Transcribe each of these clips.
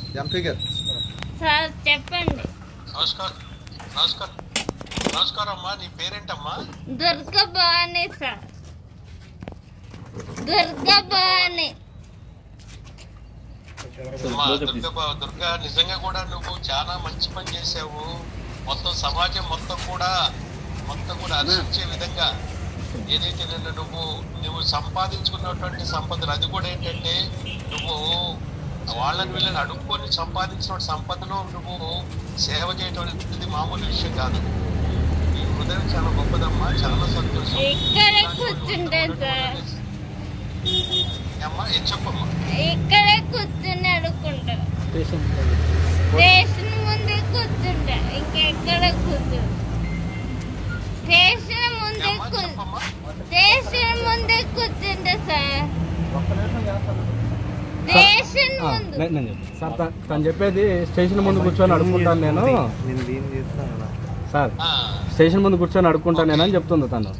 MP గారు sir చెప్పండి నమస్కారం నమస్కారం నమస్కారం అమ్మా నీ పేరేంటమ్మా దుర్గ భవాని సార్ దుర్గ భవాని అమ్మా దుర్గా దుర్గా నిజంగా కూడా నువ్వు చాలా మంచి పని చేసావు మొత్తం సమాజం మొత్తం కూడా మొత్తం కూడా హర్షించే విధంగా ఏదైతే నిన్ను నువ్వు నువ్వు సంపాదించుకున్నటువంటి సంపదలు అది కూడా ఏంటంటే నువ్వు వాళ్ళని వీళ్ళని అడుక్కొని సంపాదించిన సంపదను నువ్వు సేవ చేయటం అనేది మామూలు విషయం కాదు ఈ హృదయం చాలా గొప్పదమ్మా చాలా సంతోషం ఇక్కడే కూర్చుంటే సార్ అమ్మా ఏం చెప్పమ్మా ఇక్కడే కూర్చుని అడుక్కుంటా స్టేషన్ ముందే కూర్చుంటా ఇంకెక్కడ కూర్చో స్టేషన్ ముందే అమ్మా కూ చెప్పమ్మా స్టేషన్ ముందే కూర్చుంటా సార్ స్టేషన్ ఆ, ముందు నేను- నేను చెప్తాను. సార్ త- తను చెప్పేది స్టేషన్ ముందు కూర్చొని అడుక్కుంటాను నేను నేను దీన్ని చేస్తాను సార్ ఆ, స్టేషన్ ముందు కూర్చొని అడుక్కుంటాను నేను అని చెప్తుంది తను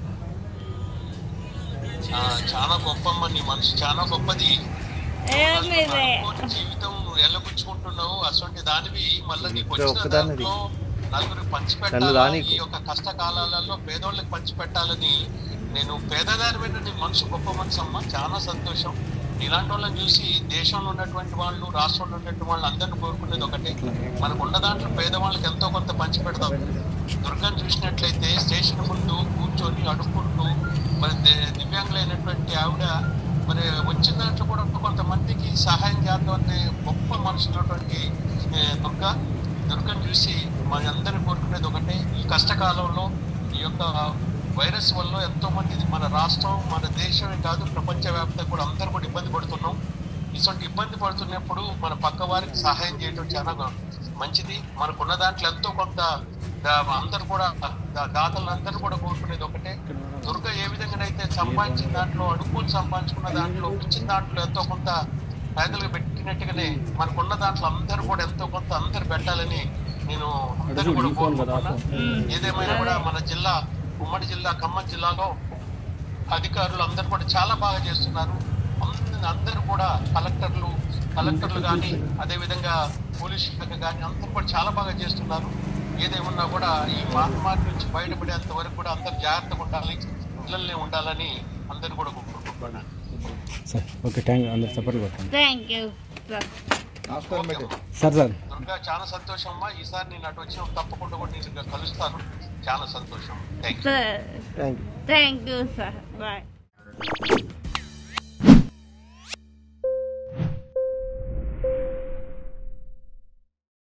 ఆ, చాలా గొప్పమ్మ నీ మనసు చాలా గొప్పది ఏమిదే అనుకోని జీవితం నువ్వు ఎల్లబుచ్చుకుంటున్నావు అటువంటి దానివి మళ్ళీ నీకు వచ్చిన ఒక్కదానిది. దాంట్లో నలుగురికి నన్ను పంచిపెట్టాలి రానీకు. ఈ యొక్క కష్టకాలాలలో పేదోళ్ళకి పంచిపెట్టాలని నేను పేదదాని మీద నీ మనసు గొప్ప మనసు అమ్మ చాలా సంతోషం ఇలాంటి వాళ్ళని చూసి దేశంలో ఉన్నటువంటి వాళ్ళు రాష్ట్రంలో ఉన్నటువంటి వాళ్ళు అందరిని కోరుకునేది ఒకటే మనకు ఉన్న దాంట్లో పేదవాళ్ళకి ఎంతో కొంత పంచి పెడదాం దుర్గం చూసినట్లయితే స్టేషన్ ముందు కూర్చొని అడుక్కుంటూ మరి ది- దివ్యాంగులైనటువంటి ఆవిడ మరి వచ్చిన దాంట్లో కూడా కొంతమందికి సహాయం చేద్దాం అనే గొప్ప మనసున్నటువంటి ఏ, దుర్గ దుర్గను చూసి మన అందరిని కోరుకునేది ఒకటే ఈ కష్టకాలంలో ఈ యొక్క వైరస్ వల్ల ఎంతో మంది ఇది మన రాష్ట్రం మన దేశమే కాదు ప్రపంచవ్యాప్తంగా కూడా అందరూ కూడా ఇబ్బంది పడుతున్నాం ఇటువంటి ఇబ్బంది పడుతున్నప్పుడు మన పక్క వారికి సహాయం చేయడం చాలా మంచిది మనకున్న దాంట్లో ఎంతో కొంత దా- అందరూ కూడా దా- దాతలందరూ కూడా కోరుకునేది ఒకటే దుర్గ ఏ విధంగానైతే సంపాదించిన దాంట్లో అడుక్కుని సంపాదించుకున్న దాంట్లో ఇచ్చిన దాంట్లో ఎంతో కొంత పేదలకు పెట్టినట్టుగానే మనకున్న దాంట్లో అందరూ కూడా ఎంతో కొంత అందరు పెట్టాలని నేను అందరూ కూడా కోరుకుంటున్నా ఏదేమైనా కూడా మన జిల్లా ఉమ్మడి జిల్లా ఖమ్మం జిల్లాలో అధికారులు అందరూ కూడా చాలా బాగా చేస్తున్నారు అందరూ- అందరూ కూడా కలెక్టర్లు కలెక్టర్లు కానీ అదేవిధంగా పోలీస్ శాఖ కానీ అందరూ కూడా చాలా బాగా చేస్తున్నారు ఏదేమన్నా కూడా ఈ మహమ్మారి నుంచి బయటపడేంత వరకు కూడా అందరు జాగ్రత్తగా ఉండాలి ఇళ్ళనే ఉండాలని అందరూ కూడా కోరుకుంటున్నాను సార్ ఓకే థ్యాంక్ యూ అందరు సపోర్ట్ కొట్టండి థ్యాంక్ యూ సార్ నమస్కారం మేడం సార్ సార్ దుర్గా చాలా సంతోషం అమ్మా ఈసారి నేను అటు వచ్చిన తప్పకుండా కూడా నేను కలుస్తాను చాలా సంతోషం thank you sir thank you thank you sir bye